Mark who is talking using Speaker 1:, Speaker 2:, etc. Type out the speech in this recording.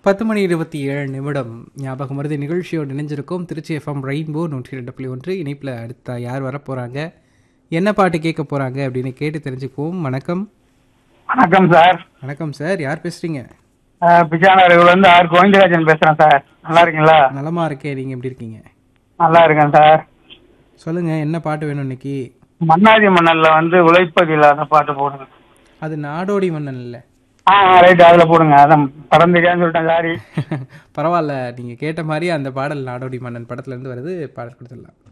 Speaker 1: பத்து மணி இருபத்தி ஏழு நிமிடம் ஞாபகம் மருதி நிகழ்ச்சியோடு இணைஞ்சிருக்கோம் திருச்சி எஃப்எம் ரெயின்போ நூற்றி ரெண்டு புள்ளி ஒன்று இணைப்பில் அடுத்த யார் வரப்போகிறாங்க என்ன பாட்டு கேட்க போகிறாங்க அப்படின்னு கேட்டு தெரிஞ்சுக்குவோம் வணக்கம்
Speaker 2: வணக்கம் சார்
Speaker 1: வணக்கம் சார் யார் பேசுகிறீங்க
Speaker 2: பிச்சானவர்கள் வந்து ஆர் கோவிந்தராஜன் பேசுறேன் சார் நல்லா இருக்கீங்களா
Speaker 1: நலமாக இருக்கேன் நீங்கள் எப்படி இருக்கீங்க
Speaker 2: நல்லா இருக்கேன் சார்
Speaker 1: சொல்லுங்கள் என்ன பாட்டு வேணும் இன்னைக்கு
Speaker 2: மன்னாதி மன்னல்ல வந்து உழைப்பது இல்லாத பாட்டு போடுங்க
Speaker 1: அது நாடோடி மன்னன் இல்லை
Speaker 2: ஆ ரைட் அதுல போடுங்க அதான் படம் தெரியாதுன்னு சொல்லிட்டேன் சாரி
Speaker 1: பரவாயில்ல நீங்கள் கேட்ட மாதிரி அந்த பாடல் நாடோடி மன்னன் படத்துலேருந்து வருது பாடல் கொடுத்துடலாம்